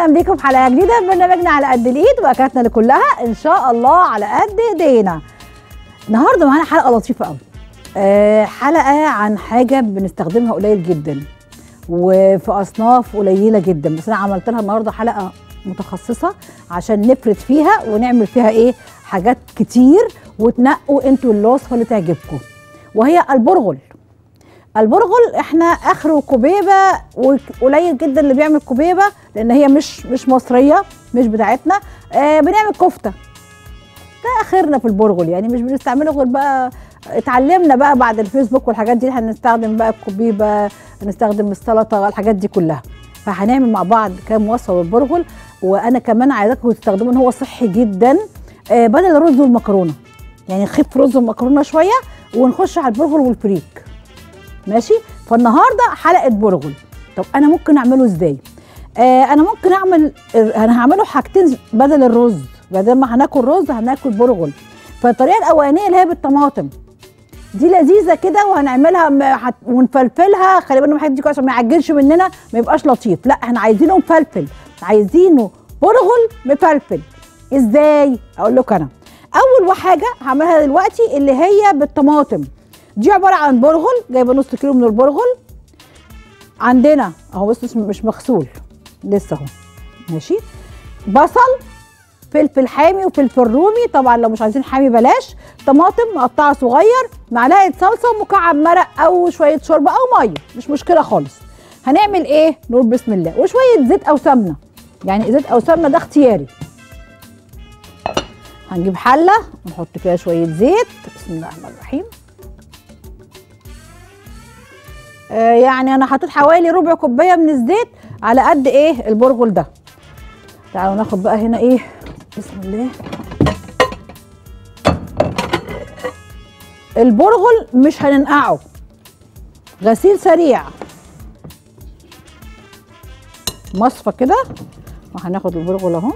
اهلا بيكم في حلقه جديده من برنامجنا على قد الايد واكلاتنا اللي كلها ان شاء الله على قد ايدينا النهارده معانا حلقه لطيفه قوي أه حلقه عن حاجه بنستخدمها قليل جدا وفي اصناف قليله جدا بس انا عملت لها النهارده حلقه متخصصه عشان نفرد فيها ونعمل فيها ايه حاجات كتير وتنقوا انتوا الوصفه اللي تعجبكم وهي البرغل البرغل احنا اخره كوبيبه وقليل جدا اللي بيعمل كوبيبه لان هي مش مش مصريه مش بتاعتنا آه بنعمل كفته ده اخرنا في البرغل يعني مش بنستعمله غير بقى اتعلمنا بقى بعد الفيسبوك والحاجات دي هنستخدم بقى الكوبيبه هنستخدم السلطه الحاجات دي كلها فهنعمل مع بعض كام وصفه بالبرغل وانا كمان عايزاكم تستخدموا ان هو صحي جدا آه بدل الرز والمكرونه يعني نخف رز ومكرونه شويه ونخش على البرغل والفريك ماشي فالنهارده حلقه برغل طب انا ممكن اعمله ازاي آه انا ممكن اعمل انا هعمله حاجتين بدل الرز بدل ما هناكل رز هناكل برغل فالطريقه الاولانيه اللي هي بالطماطم دي لذيذه كده وهنعملها ونفلفلها خلي بالنا من الحاجات دي عشان ما يعجنش مننا ما يبقاش لطيف لا احنا عايزينه مفلفل عايزينه برغل مفلفل ازاي اقول لكم انا اول حاجه هعملها دلوقتي اللي هي بالطماطم دي عباره عن برغل جايبه نص كيلو من البرغل عندنا اهو بص مش مغسول لسه اهو ماشي بصل فلفل حامي وفلفل رومي طبعا لو مش عايزين حامي بلاش طماطم مقطعه صغير معلقه صلصه ومكعب مرق او شويه شوربه او ميه مش مشكله خالص هنعمل ايه نقول بسم الله وشويه زيت او سمنه يعني زيت او سمنه ده اختياري هنجيب حله ونحط فيها شويه زيت بسم الله الرحمن الرحيم آه يعني انا حطيت حوالي ربع كوبايه من الزيت على قد ايه البرغل ده تعالوا ناخد بقى هنا ايه بسم الله البرغل مش هننقعه غسيل سريع مصفى كده وهناخد البرغل اهو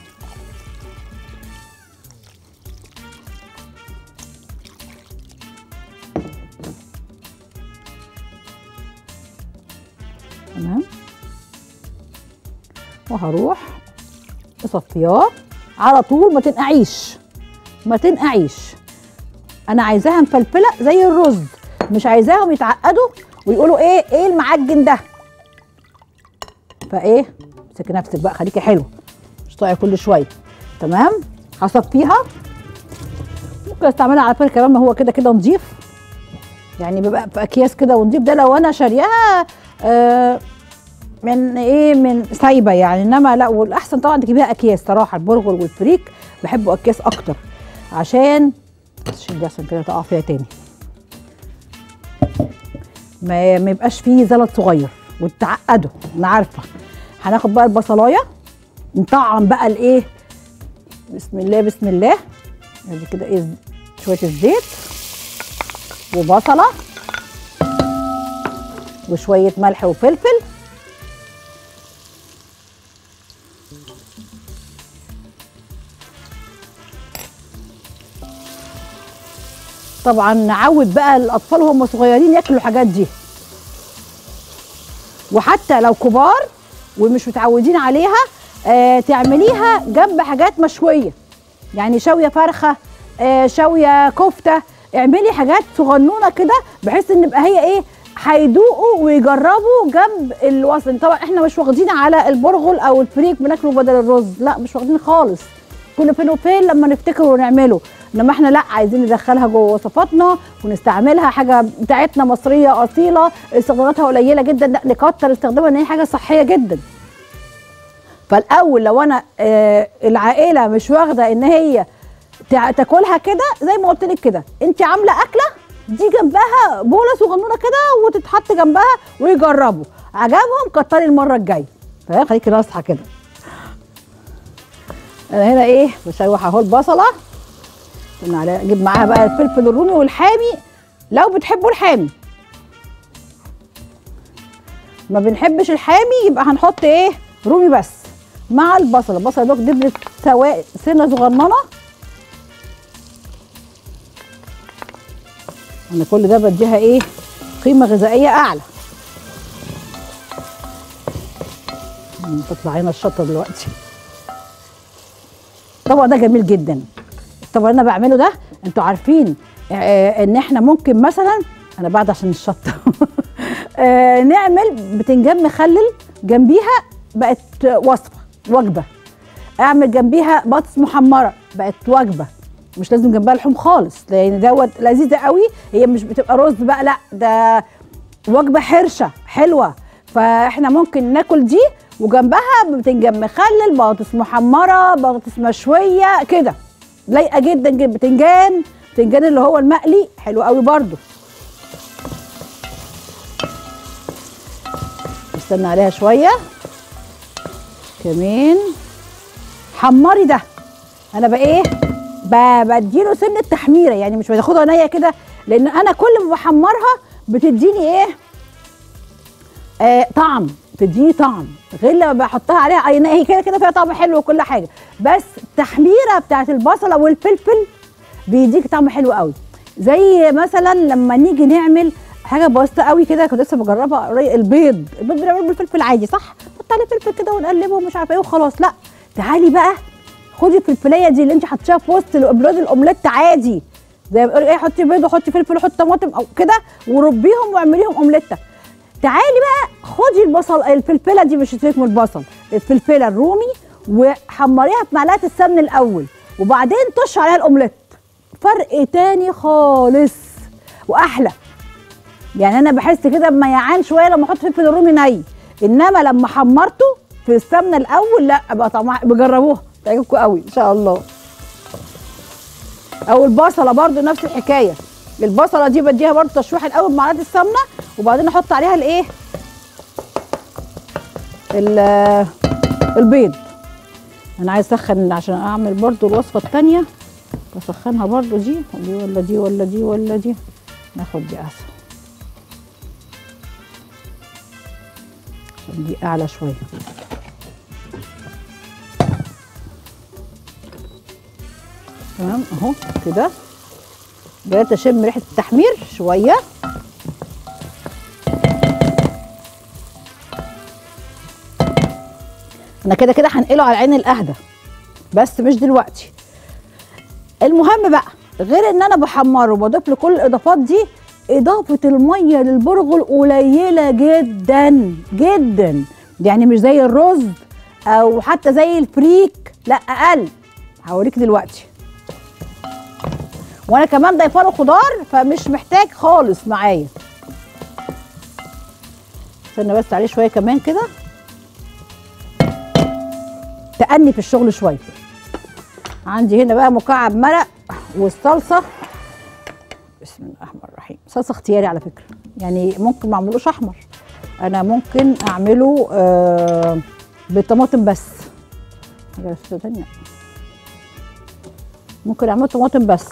تمام وهروح اصفياه على طول ما تنقعيش ما تنقعيش انا عايزاها مفلفله زي الرز مش عايزاهم يتعقدوا ويقولوا ايه ايه المعجن ده فايه امسكي نفسك بقى خليكي حلو مش طايعه كل شويه تمام هصفيها ممكن استعملها على فكره كمان ما هو كده كده نضيف يعني بيبقى في اكياس كده ونضيف ده لو انا شارياها آه من ايه من سايبه يعني انما لا والاحسن طبعا تجيبيها اكياس صراحه البرغل والفريك بحبوا اكياس اكتر عشان شيل دي عشان كده تقع فيها تاني ما ما يبقاش فيه زلط صغير وتعقدوا انا عارفه هناخد بقى البصلايه نطعم بقى الايه بسم الله بسم الله ادي كده ايه شويه الزيت وبصله وشويه ملح وفلفل طبعا نعود بقى الاطفال وهم صغيرين ياكلوا الحاجات دي وحتى لو كبار ومش متعودين عليها آه تعمليها جنب حاجات مشويه يعني شويه فرخه آه شويه كفته اعملي حاجات صغنونه كده بحيث ان يبقى هي ايه هيدوقوا ويجربوا جنب الوصل طبعا احنا مش واخدين على البرغل او الفريك بناكله بدل الرز لا مش واخدين خالص كل فين وفين لما نفتكر ونعمله انما احنا لا عايزين ندخلها جوه وصفاتنا ونستعملها حاجه بتاعتنا مصريه اصيله استخداماتها قليله جدا لا نكتر استخدامها ان هي حاجه صحيه جدا فالاول لو انا آه العائله مش واخده ان هي تاكلها كده زي ما قلت لك كده انت عامله اكله دي جنبها بوله صغنونه كده وتتحط جنبها ويجربوا عجبهم كتري المره الجايه خليكي ناصحه كده انا هنا ايه بشوح اهو البصله اجيب معاها بقى الفلفل الرومي والحامي لو بتحبوا الحامي ما بنحبش الحامي يبقى هنحط ايه رومي بس مع البصله البصله دوك دبلت سواء سنه صغننه انا كل ده بديها ايه قيمه غذائيه اعلى مم، تطلع لنا الشطه دلوقتي الطبق ده جميل جدا الطبق اللي انا بعمله ده انتوا عارفين آه ان احنا ممكن مثلا انا بعد عشان الشطه آه نعمل بتنجان مخلل جنبيها بقت وصفه وجبه اعمل جنبيها بطاطس محمره بقت وجبه مش لازم جنبها لحوم خالص لان دوت لذيذه قوي هي مش بتبقى رز بقى لا ده وجبه حرشه حلوه فاحنا ممكن ناكل دي وجنبها بتنجان مخلل بطاطس محمره بطاطس مشويه كده لايقه جدا جدا بتنجان بتنجان اللي هو المقلي حلو قوي برده استنى عليها شويه كمان حمري ده انا بقى ايه ب- بديله سن التحميره يعني مش بتاخدها نيه كده لان انا كل ما بحمرها بتديني ايه آه طعم تديني طعم غير لما بحطها عليها اي هي كده كده فيها طعم حلو وكل حاجه بس التحميره بتاعت البصله والفلفل بيديك طعم حلو قوي زي مثلا لما نيجي نعمل حاجه بسيطه قوي كده كنت لسه بجربها قريب البيض البيض بنعمله بالفلفل عادي صح نحط عليه فلفل كده ونقلبه ومش عارفه ايه وخلاص لا تعالي بقى خدي الفلفلايه دي اللي انت حاطاها في وسط البيض الاومليت عادي زي ما بيقولوا ايه حطي بيض وحطي فلفل وحطي طماطم او كده وربيهم واعمليهم اومليته تعالي بقى خدي البصل الفلفله دي مش سيبك من البصل الفلفله الرومي وحمريها في معلقه السمن الاول وبعدين طش عليها الاومليت فرق تاني خالص واحلى يعني انا بحس كده بميعان شويه لما احط فلفل الرومي ني انما لما حمرته في السمنه الاول لا بقى طعمها بجربوها تعجبكم قوي ان شاء الله او البصله برضو نفس الحكايه البصله دي بديها برضو تشويح الاول بمعلقه السمنه وبعدين احط عليها الايه ال- البيض انا عايز اسخن عشان اعمل برضو الوصفه الثانيه بسخنها برضو دي دي ولا دي ولا دي ولا دي ناخد دي احسن عشان دي اعلى شويه تمام اهو كده بدات اشم ريحه التحمير شويه انا كده كده هنقله على العين الاهدى بس مش دلوقتي المهم بقى غير ان انا بحمره وبضيف له كل الاضافات دي اضافه الميه للبرغل قليله جدا جدا يعني مش زي الرز او حتى زي الفريك لا اقل هوريك دلوقتي وانا كمان ضايفه له خضار فمش محتاج خالص معايا استنى بس عليه شويه كمان كده تأني في الشغل شويه عندي هنا بقى مكعب مرق والصلصه بسم الله الرحمن الرحيم صلصه اختياري على فكره يعني ممكن ما اعملوش احمر انا ممكن اعمله آه بالطماطم بس حاجه بس تانية ممكن اعمله طماطم بس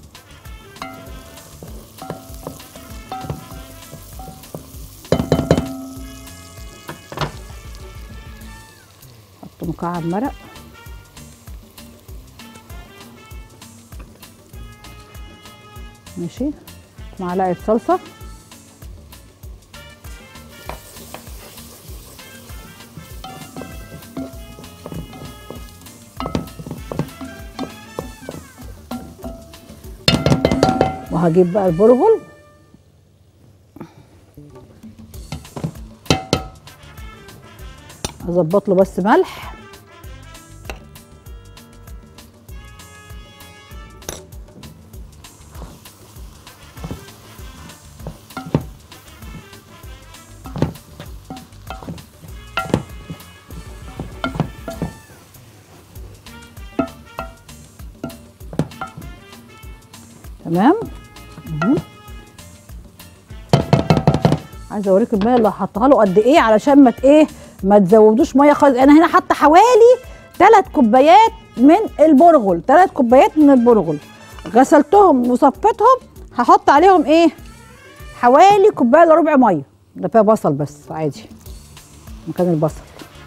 احط مكعب مرق ماشي معلقه صلصه وهجيب بقى البرغل اظبط له بس ملح تمام مهم. عايزه اوريك الميه اللي هحطها له قد ايه علشان ما ت- ايه ما تزودوش ميه خالص انا هنا حاطه حوالي ثلاث كوبايات من البرغل ثلاث كوبايات من البرغل غسلتهم وصفيتهم هحط عليهم ايه حوالي كوبايه الا ربع ميه ده فيها بصل بس عادي مكان البصل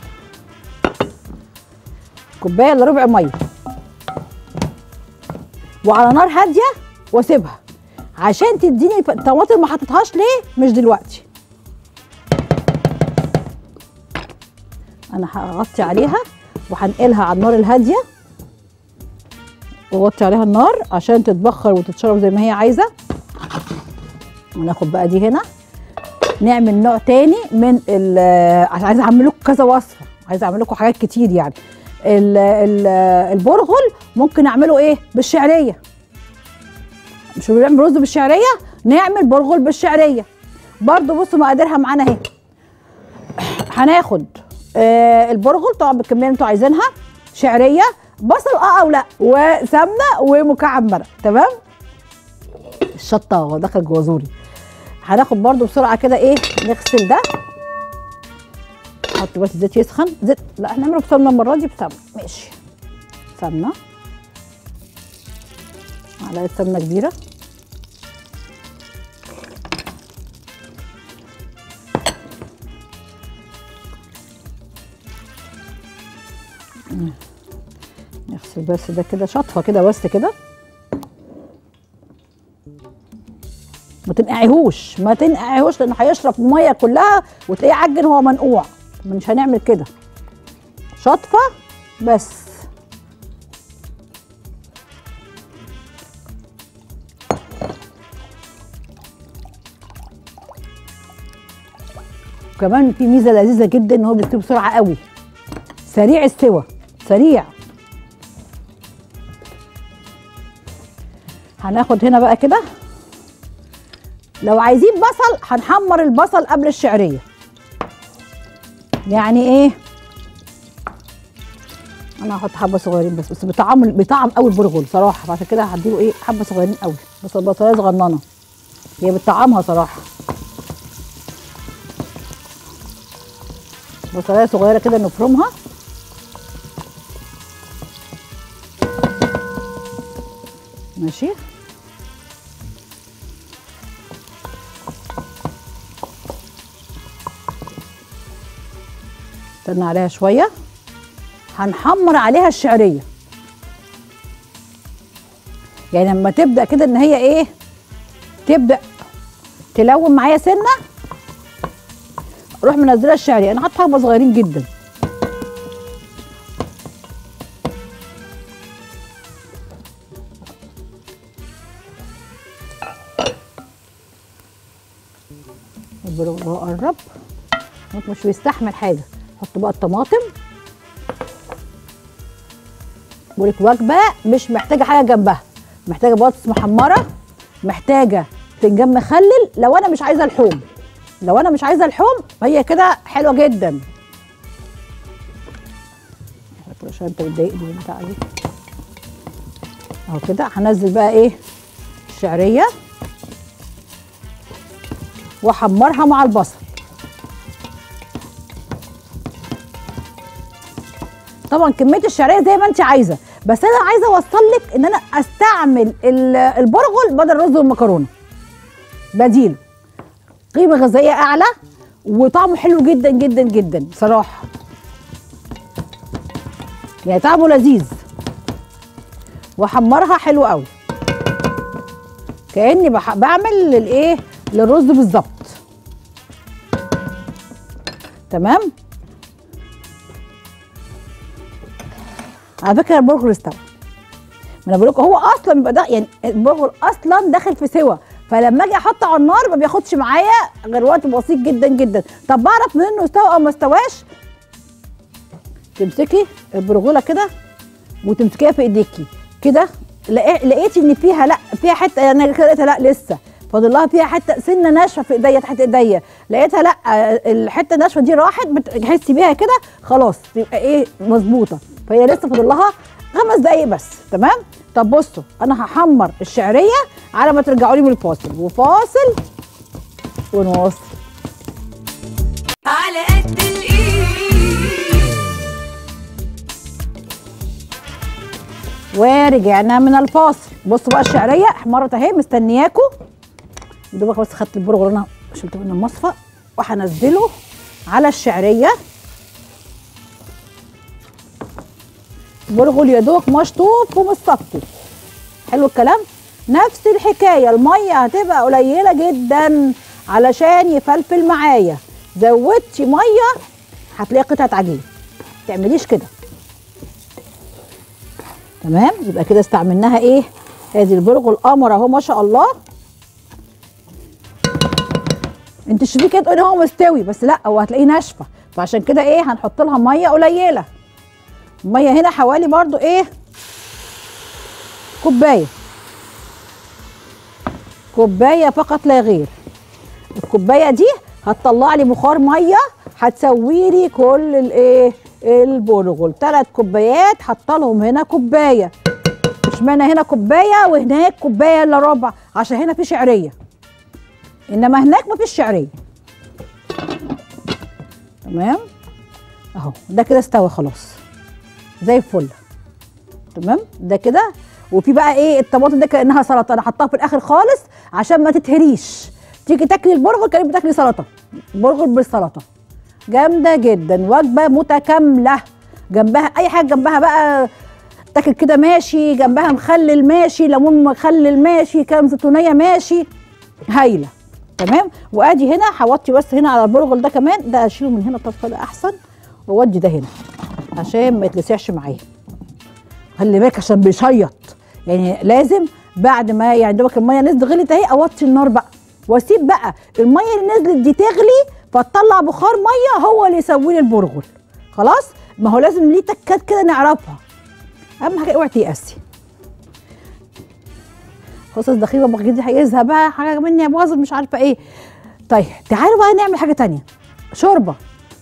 كوبايه الا ربع ميه وعلى نار هاديه واسيبها عشان تديني ف- الطماطم ما حطيتهاش ليه مش دلوقتي انا هغطي عليها وهنقلها على النار الهاديه وغطي عليها النار عشان تتبخر وتتشرب زي ما هي عايزه وناخد بقى دي هنا نعمل نوع تاني من ال عشان عايزه اعمل لكم كذا وصفه عايزه اعمل لكم حاجات كتير يعني ال ال البرغل ممكن اعمله ايه بالشعريه مش بنعمل رز بالشعريه نعمل برغل بالشعريه برضو بصوا مقاديرها معانا اهي هناخد آه البرغل طبعا بالكميه اللي انتوا عايزينها شعريه بصل اه او لا وسمنه ومكعب مرق تمام الشطه هو دخل جوه زوري هناخد برضو بسرعه كده ايه نغسل ده نحط بس الزيت يسخن زيت لا هنعمله بسمنه المره دي بسمنه ماشي سمنه معلقه سمنه كبيره نغسل بس ده كده شطفه كده بس كده ما تنقعيهوش ما تنقعيهوش لانه هيشرب الميه كلها وتلاقيه عجن هو منقوع مش هنعمل كده شطفه بس وكمان في ميزه لذيذه جدا ان هو بيستوي بسرعه قوي سريع السوى سريع هناخد هنا بقى كده لو عايزين بصل هنحمر البصل قبل الشعريه يعني ايه انا هحط حبه صغيرين بس بس بطعم بطعم قوي البرغل صراحه فعشان كده هديله ايه حبه صغيرين قوي بس البصلايه صغننه هي بتطعمها صراحه بصلايه صغيره كده نفرمها ماشي استنى عليها شويه هنحمر عليها الشعريه يعني لما تبدا كده ان هي ايه تبدا تلون معايا سنه اروح منزله الشعريه انا حاطه حبه صغيرين جدا البرغل قرب مش بيستحمل حاجه حط بقى الطماطم بقولك وجبه مش محتاجه حاجه جنبها محتاجه بطاطس محمره محتاجه فنجان مخلل لو انا مش عايزه لحوم لو انا مش عايزه لحوم هي كده حلوه جدا عشان انت بتضايقني بالبتاع دي اهو كده هنزل بقى ايه الشعريه واحمرها مع البصل طبعا كميه الشعريه زي ما انت عايزه بس انا عايزه اوصل لك ان انا استعمل البرغل بدل الرز والمكرونه بديله قيمه غذائيه اعلى وطعمه حلو جدا جدا جدا صراحه يعني طعمه لذيذ واحمرها حلو قوي كاني بعمل للايه للرز بالظبط تمام على فكره البرغل استوى ما انا بقول لكم هو اصلا بيبقى ده يعني البرغل اصلا داخل في سوا فلما اجي احطه على النار ما بياخدش معايا غير وقت بسيط جدا جدا طب بعرف منين انه استوى او ما استواش تمسكي البرغوله كده وتمسكيها في ايديكي كده لقيتي ان فيها لا فيها حته انا كده لقيتها لا لسه فاضل لها فيها حته سنه ناشفه في ايديا تحت ايديا لقيتها لا الحته الناشفه دي راحت بتحسي بيها كده خلاص تبقى ايه مظبوطه فهي لسه فاضل لها خمس دقايق بس تمام طب بصوا انا هحمر الشعريه على ما ترجعوا لي من الفاصل وفاصل ونواصل على قد الايد ورجعنا من الفاصل بصوا بقى الشعريه احمرت اهي مستنياكم دوبك بس خدت البرغل انا شلته من المصفى وهنزله على الشعريه برغل يا دوب مشطوف ومتصفي حلو الكلام نفس الحكايه الميه هتبقى قليله جدا علشان يفلفل معايا زودتي ميه هتلاقي قطعه عجين تعمليش كده تمام يبقى كده استعملناها ايه ادي البرغل القمر اهو ما شاء الله انت تشوفيه كده تقولي هو مستوي بس لا هو هتلاقيه ناشفه فعشان كده ايه هنحط لها ميه قليله الميه هنا حوالي برضو ايه كوبايه كوبايه فقط لا غير الكوبايه دي هتطلع لي بخار ميه هتسوي لي كل الايه البرغل ثلاث كوبايات حاطه لهم هنا كوبايه اشمعنى هنا كوبايه وهناك كوبايه الا ربع عشان هنا في شعريه انما هناك مفيش شعريه تمام اهو ده كده استوى خلاص زي الفل تمام ده كده وفي بقى ايه الطماطم ده كانها سلطه انا حطاها في الاخر خالص عشان ما تتهريش تيجي تاكلي البرغل كانك بتاكلي سلطه برغل بالسلطه جامده جدا وجبه متكامله جنبها اي حاجه جنبها بقى تاكل كده ماشي جنبها مخلل ماشي ليمون مخلل ماشي كام زيتونيه ماشي هايله تمام وادي هنا حوطي بس هنا على البرغل ده كمان ده اشيله من هنا طب ده احسن واودي ده هنا عشان ما يتلسعش معايا خلي بالك عشان بيشيط يعني لازم بعد ما يعني دوبك الميه نزلت غلت اهي اوطي النار بقى واسيب بقى الميه اللي نزلت دي تغلي فتطلع بخار ميه هو اللي يسوي لي البرغل خلاص ما هو لازم ليه تكات كده نعرفها اهم حاجه اوعي تيأسي خلاص الدخيل بابا دي هيزهق بقى حاجه مني يا باظت مش عارفه ايه طيب تعالوا بقى نعمل حاجه تانية شوربه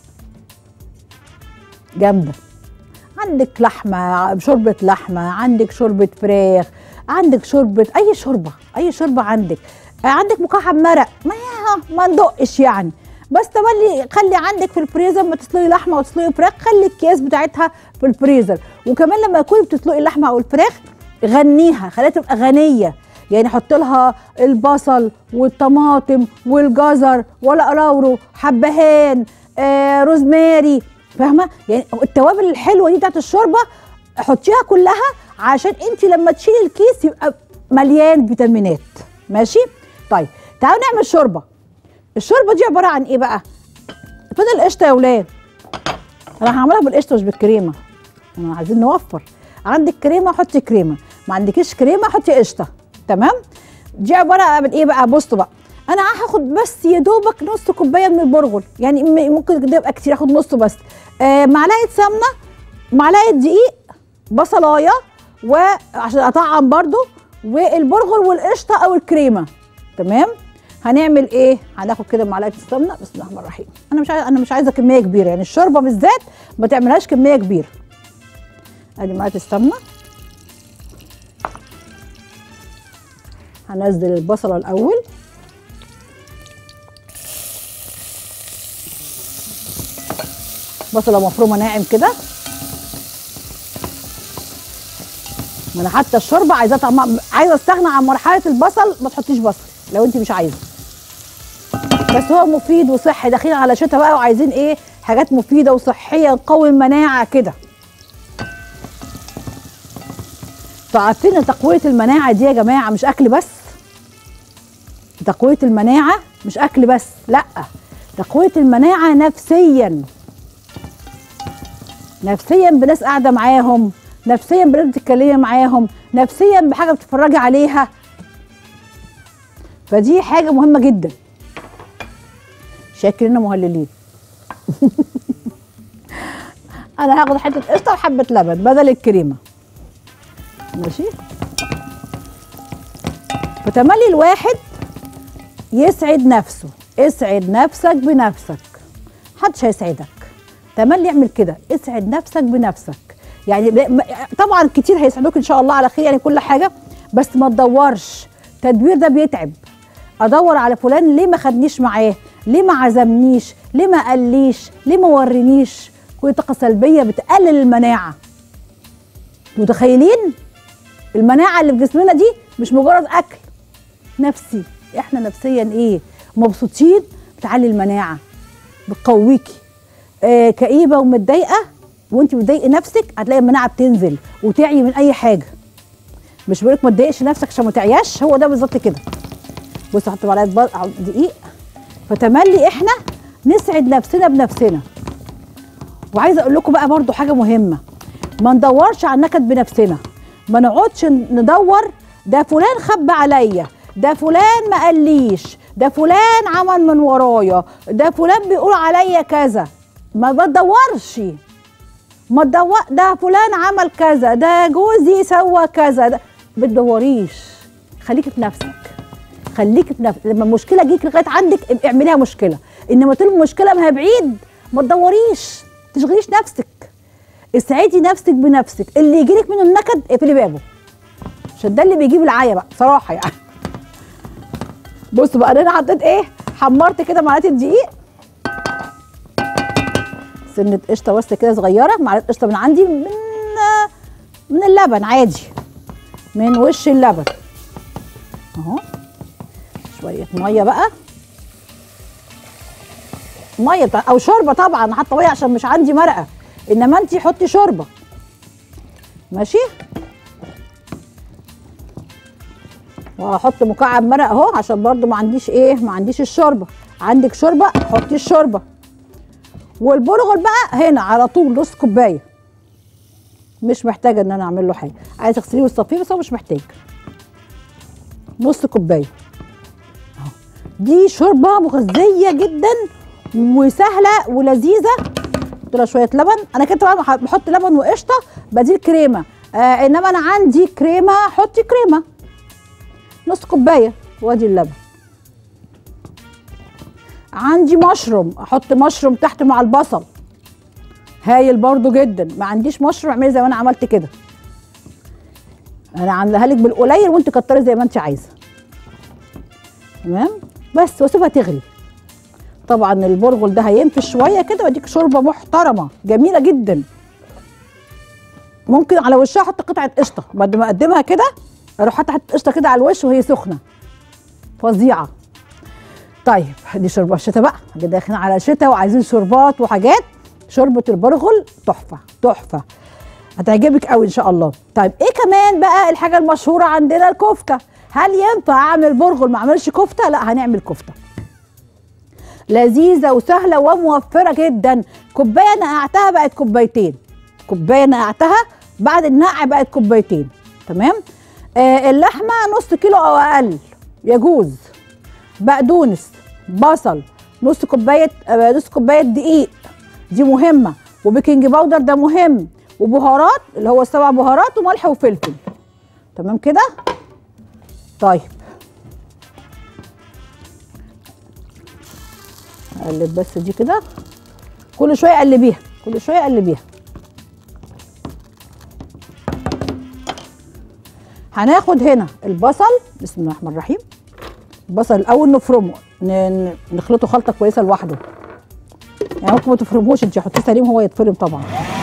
جامده عندك لحمه شوربه لحمه عندك شوربه فراخ عندك شوربه اي شوربه اي شوربه عندك عندك مكعب مرق ما ما ندقش يعني بس تولي خلي عندك في الفريزر ما تسلقي لحمه وتسلقي فراخ خلي الكيس بتاعتها في الفريزر وكمان لما تكوني بتسلقي اللحمه او الفراخ غنيها خليها تبقى غنيه يعني حط لها البصل والطماطم والجزر والقراورو حبهان آه روزماري فاهمه يعني التوابل الحلوه دي بتاعت الشوربه حطيها كلها عشان انت لما تشيلي الكيس يبقى مليان فيتامينات ماشي طيب تعالوا نعمل شوربه الشوربه دي عباره عن ايه بقى فضل قشطه يا ولاد انا هعملها بالقشطه مش بالكريمه انا عايزين نوفر عندك كريمه حطي كريمه ما عندكيش كريمه حطي قشطه تمام دي عباره عن ايه بقى بصوا بقى انا هاخد بس يا دوبك نص كوبايه من البرغل يعني م- ممكن ده يبقى كتير اخد نصه بس آه معلقه سمنه معلقه دقيق بصلايه وعشان اطعم برضو والبرغل والقشطه او الكريمه تمام هنعمل ايه هناخد كده معلقه السمنه بسم الله الرحمن الرحيم انا مش عايزه انا مش عايزه كميه كبيره يعني الشوربه بالذات ما تعملهاش كميه كبيره ادي معلقه السمنه هنزل البصله الاول بصله مفرومه ناعم كده ما انا حتى الشوربه عايزاه طعمها عايزه استغنى عن مرحله البصل ما تحطيش بصل لو انت مش عايزه بس هو مفيد وصحي داخلين على شتاء بقى وعايزين ايه حاجات مفيده وصحيه نقوي المناعه كده فعارفين ان تقويه المناعه دي يا جماعه مش اكل بس تقويه المناعه مش اكل بس لا تقويه المناعه نفسيا نفسيا بناس قاعده معاهم نفسيا بناس بتتكلمي معاهم نفسيا بحاجه بتتفرجي عليها فدي حاجه مهمه جدا شاكرين مهللين انا هاخد حته قشطه وحبه لبن بدل الكريمه ماشي فتملي الواحد يسعد نفسه اسعد نفسك بنفسك محدش هيسعدك تملي اعمل كده اسعد نفسك بنفسك يعني ب- م- طبعا كتير هيسعدوك ان شاء الله على خير يعني كل حاجه بس ما تدورش التدوير ده بيتعب ادور على فلان ليه ما خدنيش معاه ليه ما عزمنيش ليه ما قاليش ليه ما ورينيش كل طاقه سلبيه بتقلل المناعه متخيلين المناعه اللي في جسمنا دي مش مجرد اكل نفسي احنا نفسيا ايه مبسوطين بتعلي المناعه بتقويكي آه كئيبه ومتضايقه وانت بتضايقي نفسك هتلاقي المناعه بتنزل وتعي من اي حاجه مش بقولك ما تضايقش نفسك عشان ما تعياش هو ده بالظبط كده بص حط معلقه بر- دقيق فتملي احنا نسعد نفسنا بنفسنا وعايزه اقول لكم بقى برضو حاجه مهمه ما ندورش على النكد بنفسنا ما نقعدش ندور ده فلان خبى عليا ده فلان ما قاليش ده فلان عمل من ورايا ده فلان بيقول عليا كذا ما بتدورش ما تدور ده فلان عمل كذا ده جوزي سوى كذا ده بتدوريش خليكي في نفسك خليكي في نفسك لما المشكله جيك لغايه عندك ابقي اعمليها مشكله انما طول المشكله ما هي بعيد ما تدوريش تشغليش نفسك اسعدي نفسك بنفسك اللي يجيلك منه النكد اقفلي بابه عشان ده اللي بيجيب العيا بقى صراحه يعني بصوا بقى انا حطيت ايه حمرت كده معلقه الدقيق سنه قشطه بس كده صغيره معلقه قشطه من عندي من من اللبن عادي من وش اللبن اهو شويه ميه بقى ميه بتاع او شوربه طبعا حاطه ميه عشان مش عندي مرقه انما انت حطي شوربه ماشي وهحط مكعب مرق اهو عشان برضو ما عنديش ايه ما عنديش الشوربه عندك شوربه حطي الشوربه والبرغل بقى هنا على طول نص كوبايه مش محتاجه ان انا اعمل له حاجه عايزه تغسليه وتصفيه بس هو مش محتاج نص كوبايه اهو دي شوربه مغذيه جدا وسهله ولذيذه حط لها شويه لبن انا كده طبعا بح- بحط لبن وقشطه بديل كريمه آه انما انا عندي كريمه حطي كريمه نص كوبايه وادي اللبن عندي مشروم احط مشروم تحت مع البصل هايل برضو جدا ما عنديش مشروم اعملي زي ما انا عملت كده انا عاملاها لك بالقليل وانت كتري زي ما انت عايزه تمام بس واسيبها تغلي طبعا البرغل ده هينفش شويه كده واديك شوربه محترمه جميله جدا ممكن على وشها احط قطعه قشطه بعد ما اقدمها كده اروح حاطه حته قشطه كده على الوش وهي سخنه فظيعه طيب دي شوربه الشتاء بقى احنا داخلين على الشتاء وعايزين شوربات وحاجات شوربه البرغل تحفه تحفه هتعجبك قوي ان شاء الله طيب ايه كمان بقى الحاجه المشهوره عندنا الكفته هل ينفع اعمل برغل ما اعملش كفته لا هنعمل كفته لذيذه وسهله وموفره جدا كوبايه نقعتها بقت كوبايتين كوبايه نقعتها بعد النقع بقت كوبايتين تمام آه اللحمه نص كيلو او اقل يجوز بقدونس بصل نص كوبايه آه نص كوبايه دقيق دي مهمه وبيكنج باودر ده مهم وبهارات اللي هو السبع بهارات وملح وفلفل تمام كده طيب اقلب بس دي كده كل شويه قلبيها كل شويه قلبيها هناخد هنا البصل بسم الله الرحمن الرحيم البصل الاول نفرمه ن- ن- نخلطه خلطه كويسه لوحده يعني ممكن ما تفرموش انت حطيه سليم هو يتفرم طبعا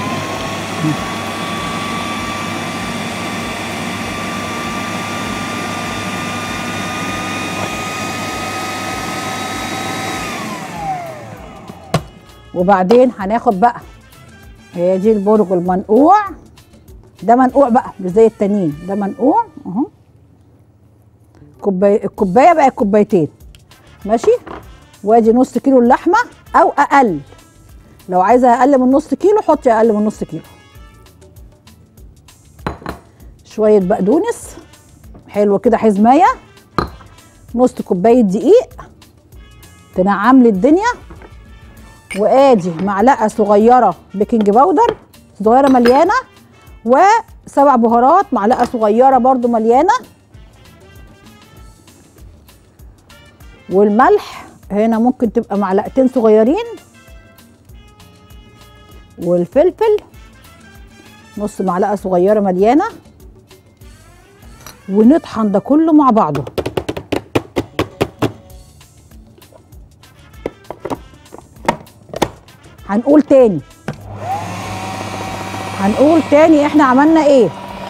وبعدين هناخد بقى هي دي البرغل المنقوع ده منقوع بقى مش زي التانيين ده منقوع اهو كوبايه الكوبايه بقى كوبايتين ماشي وادي نص كيلو اللحمه او اقل لو عايزه اقل من نص كيلو حطي اقل من نص كيلو شويه بقدونس حلو كده حزمايه نص كوبايه دقيق تنعم لي الدنيا وادي معلقه صغيره بيكنج باودر صغيره مليانه وسبع بهارات معلقه صغيره برضو مليانه والملح هنا ممكن تبقى معلقتين صغيرين والفلفل نص معلقه صغيره مليانه ونطحن ده كله مع بعضه هنقول تاني هنقول تاني احنا عملنا ايه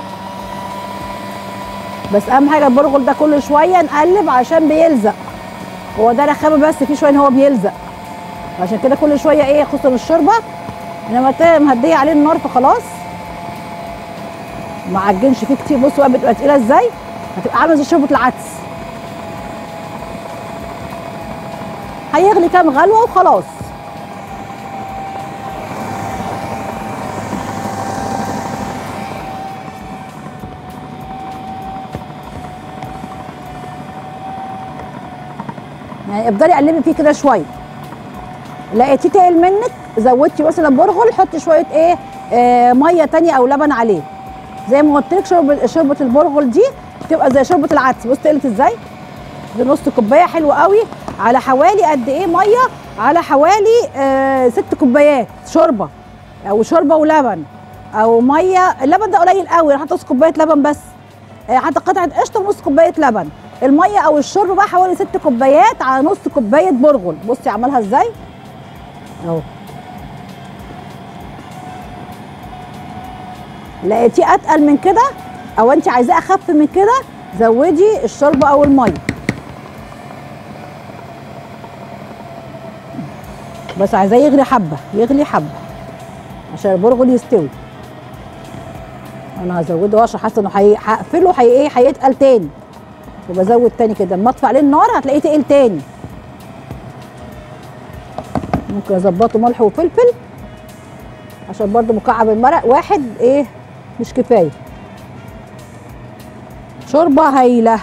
بس اهم حاجه البرغل ده كل شويه نقلب عشان بيلزق هو ده رخامه بس في شويه ان هو بيلزق عشان كده كل شويه ايه خصوصا الشوربه انما التاني مهديه عليه النار فخلاص ما عجنش فيه كتير بصوا بقى بتبقى تقيله ازاي هتبقى عامله زي شوربه العدس هيغلي كام غلوه وخلاص يعني افضلي قلبي فيه كده شويه لقيتيه تقل منك زودتي مثلا برغل حطي شويه ايه آه ميه تانية او لبن عليه زي ما قلت لك شوربه شوربه البرغل دي تبقى زي شوربه العدس بص تقلت ازاي دي نص كوبايه حلوه قوي على حوالي قد ايه ميه على حوالي آه ست كوبايات شوربه او شوربه ولبن او ميه اللبن ده قليل قوي انا حاطه نص كوبايه لبن بس آه، حاطه قطعه قشطه ونص كوبايه لبن الميه او الشرب بقى حوالي ست كوبايات على نص كوبايه برغل بصي عملها ازاي اهو لقيتيه اتقل من كده او انت عايزاه اخف من كده زودي الشوربه او الميه بس عايزاه يغلي حبه يغلي حبه عشان البرغل يستوي انا هزوده عشان حاسه انه هي- هقفله هي ايه هيتقل تاني وبزود تاني كده لما اطفي عليه النار هتلاقيه تقل تاني ممكن اظبطه ملح وفلفل عشان برضو مكعب المرق واحد ايه مش كفايه شوربه هايله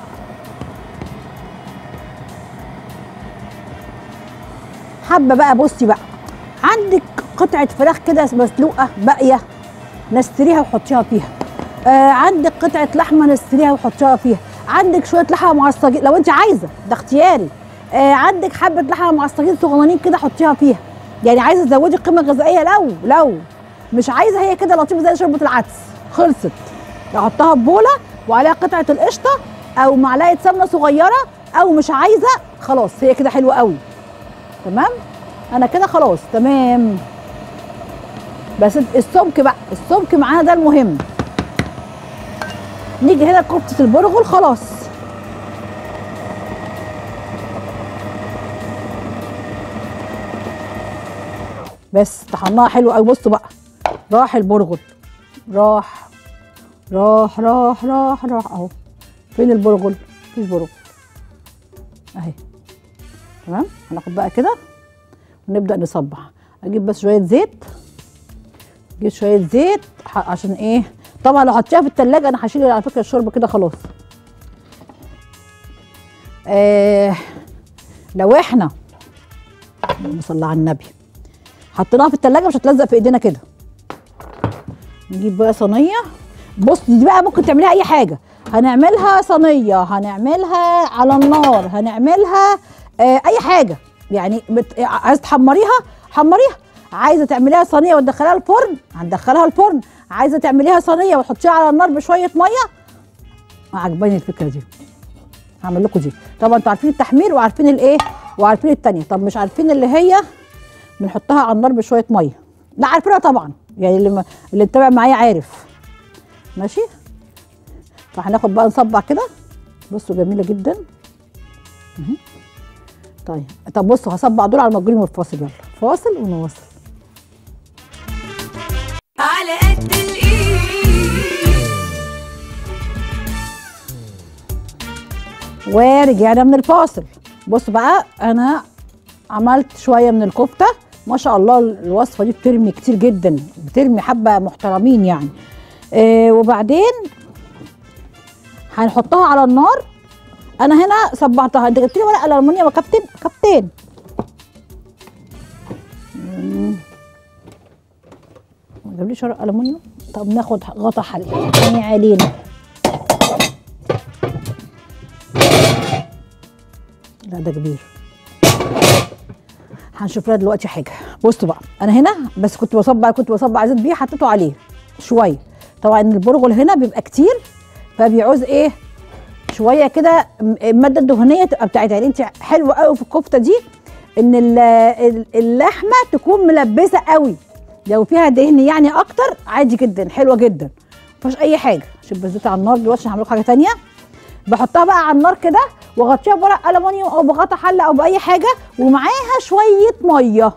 حبه بقى بصي بقى عندك قطعه فراخ كده مسلوقه باقيه نستريها وحطيها فيها آه عندك قطعه لحمه نستريها وحطيها فيها عندك شويه لحمه معصجين لو انت عايزه ده اختياري آه عندك حبه لحمه معصجين صغننين كده حطيها فيها يعني عايزه تزودي القيمه الغذائيه لو لو مش عايزه هي كده لطيفه زي شوربه العدس خلصت احطها في بوله وعليها قطعه القشطه او معلقه سمنه صغيره او مش عايزه خلاص هي كده حلوه قوي تمام انا كده خلاص تمام بس السمك بقى السمك معانا ده المهم نيجي هنا كفتة البرغل خلاص بس طحناها حلو قوي بصوا بقى راح البرغل راح راح راح راح راح اهو فين البرغل مفيش برغل اهي تمام هناخد بقى كده ونبدا نصبح اجيب بس شويه زيت اجيب شويه زيت ح- عشان ايه طبعا لو حطيها في التلاجة انا هشيل على فكره الشوربه كده خلاص آه لو احنا اللهم صل على النبي حطيناها في التلاجة مش هتلزق في ايدينا كده نجيب بقى صينيه بص دي بقى ممكن تعمليها اي حاجه هنعملها صينيه هنعملها على النار هنعملها آه اي حاجه يعني بت... عايزه تحمريها حمريها عايزه تعمليها صينيه وتدخليها الفرن هندخلها الفرن عايزه تعمليها صينيه وتحطيها على النار بشويه ميه عجباني الفكره دي هعمل لكم دي طبعا انتوا عارفين التحمير وعارفين الايه وعارفين التانية طب مش عارفين اللي هي بنحطها على النار بشويه ميه لا عارفينها طبعا يعني اللي م... اللي متابع معايا عارف ماشي فهناخد بقى نصبع كده بصوا جميله جدا مهم. طيب طب بصوا هصبع دول على ما تجيلي من الفاصل يلا فاصل ونواصل على قد الايد ورجعنا من الفاصل بص بقى انا عملت شويه من الكفته ما شاء الله الوصفه دي بترمي كتير جدا بترمي حبه محترمين يعني آه وبعدين هنحطها على النار انا هنا صبعتها انت جبت لي ورق الالومنيوم يا كابتن كابتن مم. ما جابليش ورق الومنيوم طب ناخد غطا حله يعني علينا لا ده كبير هنشوف لها دلوقتي حاجه بصوا بقى انا هنا بس كنت بصبع كنت بصبع زيت بيه حطيته عليه شويه طبعا البرغل هنا بيبقى كتير فبيعوز ايه شويه كده م- الماده الدهنيه تبقى بتاعتها يعني انت حلوه قوي في الكفته دي ان ال- ال- اللحمه تكون ملبسه قوي لو فيها دهن يعني اكتر عادي جدا حلوه جدا مفيهاش اي حاجه شوف الزيت على النار دلوقتي عشان هعمل لكم حاجه تانية بحطها بقى على النار كده واغطيها بورق الومنيوم او بغطا حله او باي حاجه ومعاها شويه ميه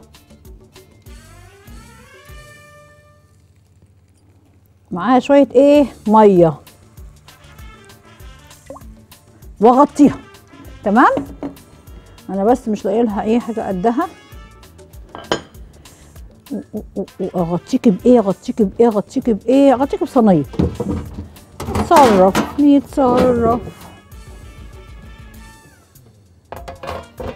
معاها شويه ايه ميه واغطيها تمام انا بس مش لاقيه لها ايه حاجه قدها و- و- و- واغطيكي بايه اغطيكي بايه اغطيكي بايه اغطيكي بصينيه يتصرف يتصرف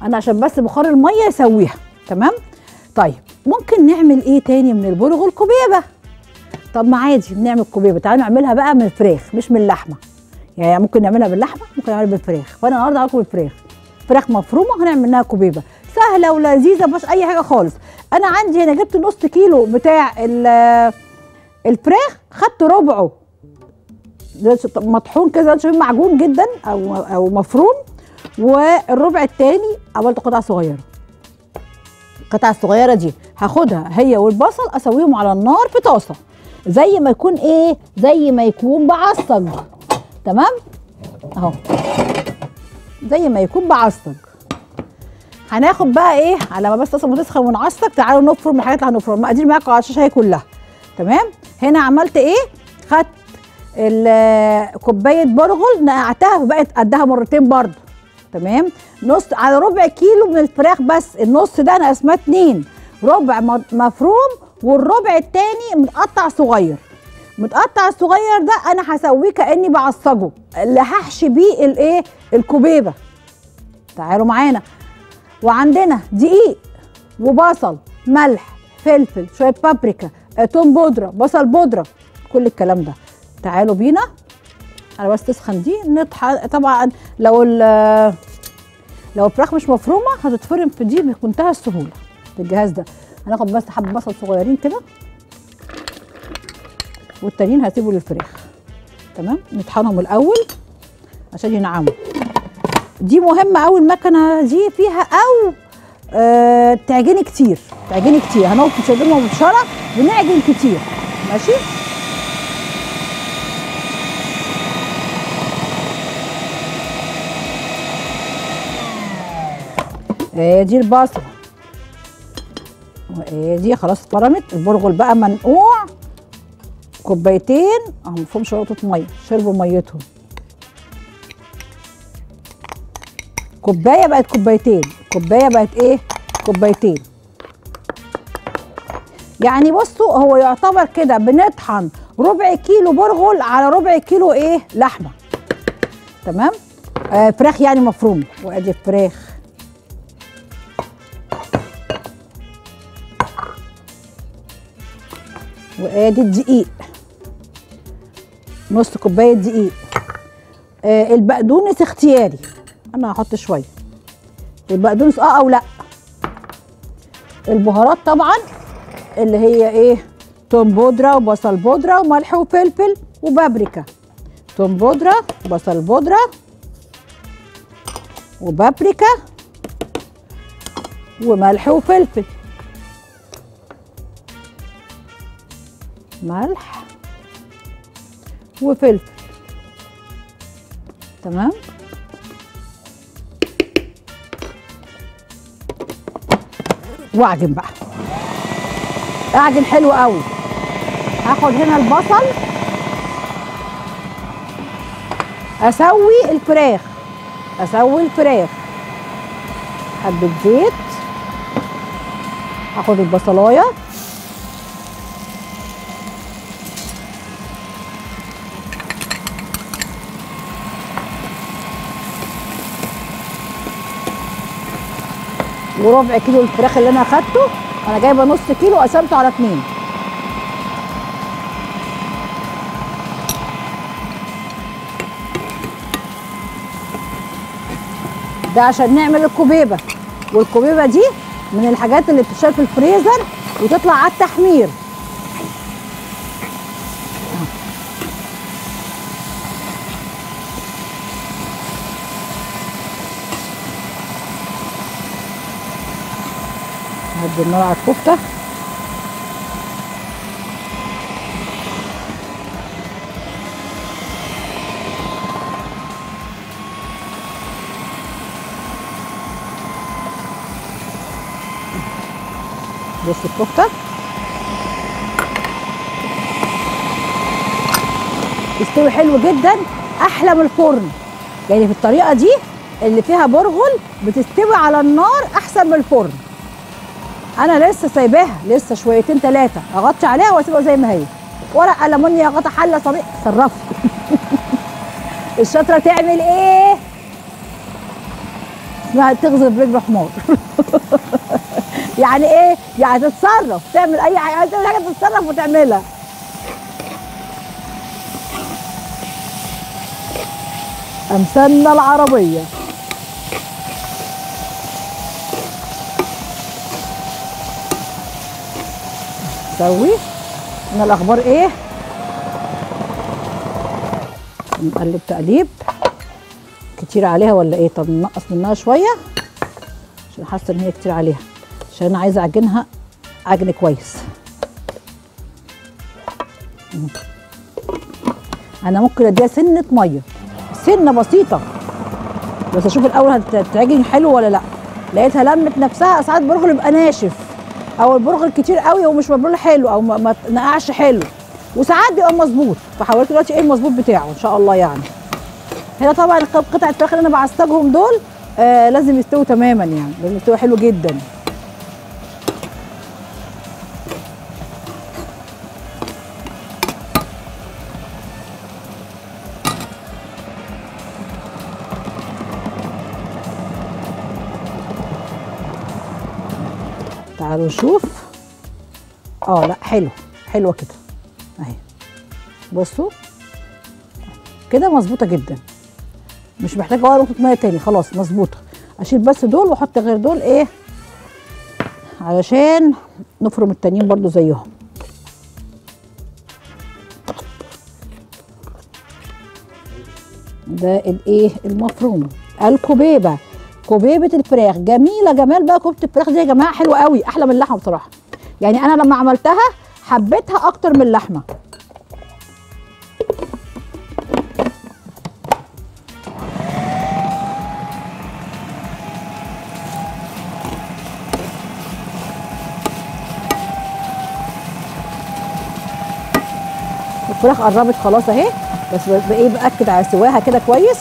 انا عشان بس بخار الميه يسويها تمام طيب ممكن نعمل ايه تاني من البرغل كوبيبه طب ما عادي بنعمل كوبيبه تعالوا نعملها بقى من الفراخ مش من اللحمه يعني ممكن نعملها باللحمه ممكن نعملها بالفراخ فانا النهارده هاكل الفراخ فراخ مفرومه هنعمل منها كوبيبه سهله ولذيذه مش اي حاجه خالص انا عندي هنا جبت نص كيلو بتاع ال- الفراخ خدت ربعه ده مطحون كده شايفين معجون جدا او او مفروم والربع التاني عملت قطع صغيره القطع الصغيره دي هاخدها هي والبصل اسويهم على النار في طاسه زي ما يكون ايه زي ما يكون بعصج تمام اهو زي ما يكون بعصج هناخد بقى ايه على ما بس الطاسه ما تسخن ونعصج تعالوا نفرم الحاجات اللي هنفرم المقادير معاكم على الشاشه هي كلها تمام هنا عملت ايه خدت ال- كوبايه برغل نقعتها وبقت قدها مرتين برضو تمام نص على ربع كيلو من الفراخ بس النص ده انا قسماه اتنين ربع م- مفروم والربع التاني متقطع صغير متقطع الصغير ده انا هسويه كاني بعصجه اللي هحشي بيه الايه الكوبيبه تعالوا معانا وعندنا دقيق وبصل ملح فلفل شويه بابريكا آه، توم بودره بصل بودره كل الكلام ده تعالوا بينا انا بس تسخن دي نطحن طبعا لو ال- لو الفراخ مش مفرومه هتتفرم في دي بمنتهى السهوله في الجهاز ده هناخد بس حبه بصل صغيرين كده والتانيين هسيبه للفراخ تمام نطحنهم الاول عشان ينعموا دي مهمه قوي المكنه دي فيها او آه تعجني كتير تعجني كتير هنقف شايفينها مبشره بنعجن كتير ماشي آه دي البصله وآه دي خلاص اتفرمت البرغل بقى منقوع كوبايتين اهو مفهوم شويه ميه شربوا ميتهم كوبايه بقت كوبايتين كوبايه بقت ايه كوبايتين يعني بصوا هو يعتبر كده بنطحن ربع كيلو برغل على ربع كيلو ايه لحمه تمام آه فراخ يعني مفرومه وادي الفراخ وادي الدقيق نص كوبايه دقيق آه البقدونس اختياري انا هحط شويه البقدونس اه او لا البهارات طبعا اللي هي ايه توم بودره وبصل بودره وملح وفلفل وبابريكا توم بودره بصل بودره وبابريكا وملح وفلفل ملح وفلفل تمام واعجن بقى اعجن حلو قوي هاخد هنا البصل اسوي الفراخ اسوي الفراخ حبه زيت هاخد البصلايه وربع كيلو الفراخ اللي انا اخدته انا جايبه نص كيلو قسمته على اتنين ده عشان نعمل الكوبيبه والكوبيبه دي من الحاجات اللي بتتشال في الفريزر وتطلع على التحمير هدي النار على الكفته بص الكفته يستوي حلو جدا احلى من الفرن يعني في الطريقه دي اللي فيها برغل بتستوي على النار احسن من الفرن انا لسه سايباها لسه شويتين ثلاثه اغطي عليها واسيبها زي ما هي ورق المونيا غطا حله صبيح صرفت الشاطره تعمل ايه اسمها تغزل برجل حمار يعني ايه يعني تتصرف تعمل اي حاجه عايز تعمل حاجه تتصرف وتعملها امثالنا العربيه سوي هنا الاخبار ايه نقلب تقليب كتير عليها ولا ايه طب ننقص منها شويه عشان حاسه ان هي كتير عليها عشان انا عايزه اعجنها عجن كويس مم. انا ممكن اديها سنه ميه سنه بسيطه بس اشوف الاول هتتعجن حلو ولا لا لقيتها لمت نفسها ساعات البرغل يبقى ناشف او البرغل كتير قوي ومش مبلول حلو او ما ما نقعش حلو وساعات بيبقى مظبوط فحاولت دلوقتي ايه المظبوط بتاعه ان شاء الله يعني هنا طبعا الق- قطع الفراخ اللي انا بعصجهم دول آه لازم يستووا تماما يعني لازم يستووا حلو جدا تعالوا نشوف اه لا حلو حلوه كده اهي بصوا كده مظبوطه جدا مش محتاجه ولا نقطه ميه تاني خلاص مظبوطه اشيل بس دول واحط غير دول ايه علشان نفرم التانيين برضو زيهم ده الايه المفروم الكبيبه كبيبه الفراخ جميله جمال بقى كبه الفراخ دي يا جماعه حلوه قوي احلى من اللحمه بصراحه يعني انا لما عملتها حبيتها اكتر من اللحمه الفراخ قربت خلاص اهي بس ب- ايه باكد على سواها كده كويس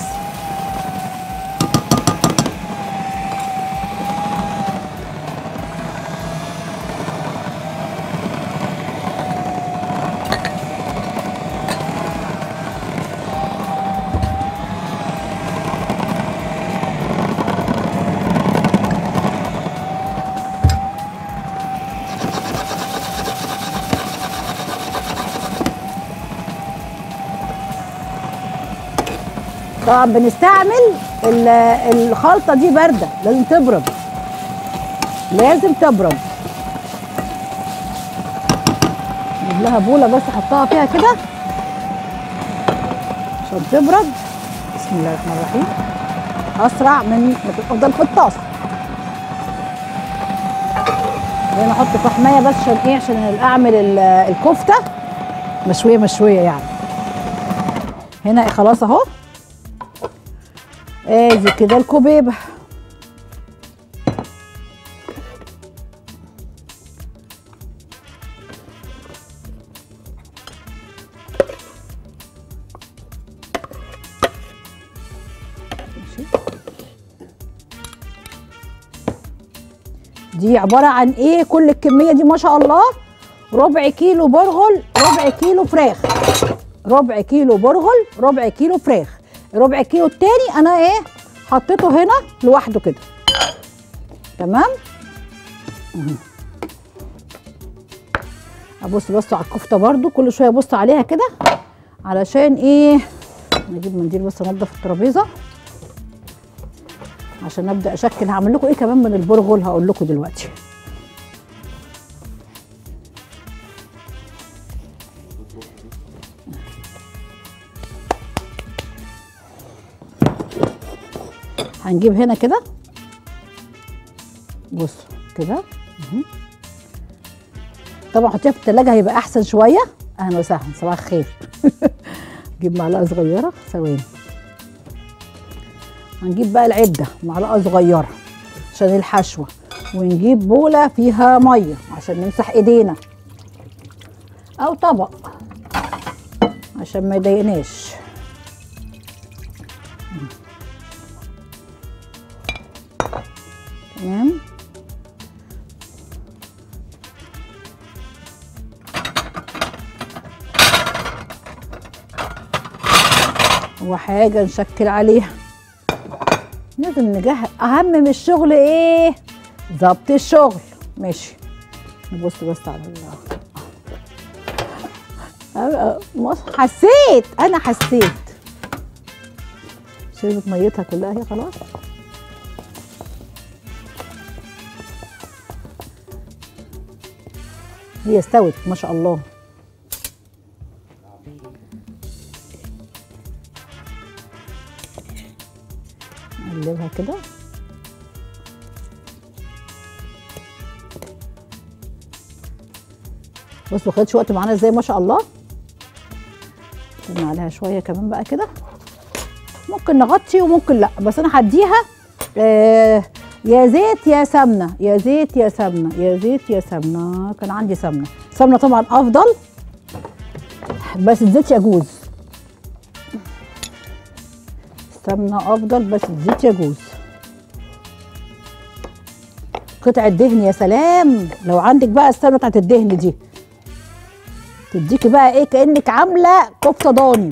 طبعا بنستعمل ال- الخلطه دي بارده لازم تبرد لازم تبرد نجيب لها بوله بس احطها فيها كده عشان تبرد بسم الله الرحمن الرحيم اسرع من ما تفضل في الطاسه هنا احط فحمايه بس عشان ايه عشان اعمل ال- الكفته مشويه مشويه يعني هنا خلاص اهو ادي كده الكبيبه ماشي. دي عباره عن ايه كل الكميه دي ما شاء الله ربع كيلو برغل ربع كيلو فراخ ربع كيلو برغل ربع كيلو فراخ ربع كيلو التاني انا ايه حطيته هنا لوحده كده تمام مهم. ابص بصوا على الكفته برده كل شويه ابص عليها كده علشان ايه نجيب منديل بس انضف الترابيزه عشان ابدا اشكل هعمل لكم ايه كمان من البرغل هقول لكم دلوقتي هنجيب هنا كده بصوا كده مهم. طبعا حطيها في التلاجة هيبقى احسن شويه اهلا وسهلا صباح الخير نجيب معلقه صغيره ثواني هنجيب بقى العده معلقه صغيره عشان الحشوه ونجيب بوله فيها ميه عشان نمسح ايدينا او طبق عشان ما يضايقناش تمام وحاجة نشكل عليها لازم نجهز اهم من الشغل ايه ظبط الشغل ماشي نبص بس على ال أه، مص- حسيت انا حسيت شربت ميتها كلها هي خلاص هي استوت ما شاء الله نقلبها كده بص ما خدتش وقت معانا ازاي ما شاء الله استنى عليها شويه كمان بقى كده ممكن نغطي وممكن لا بس انا هديها آه يا زيت يا سمنه يا زيت يا سمنه يا زيت يا سمنه كان عندي سمنه سمنه طبعا افضل بس الزيت يجوز السمنه افضل بس الزيت يجوز قطعه دهن يا سلام لو عندك بقى السمنه بتاعت الدهن دي تديكي بقى ايه كانك عامله كفته ضاني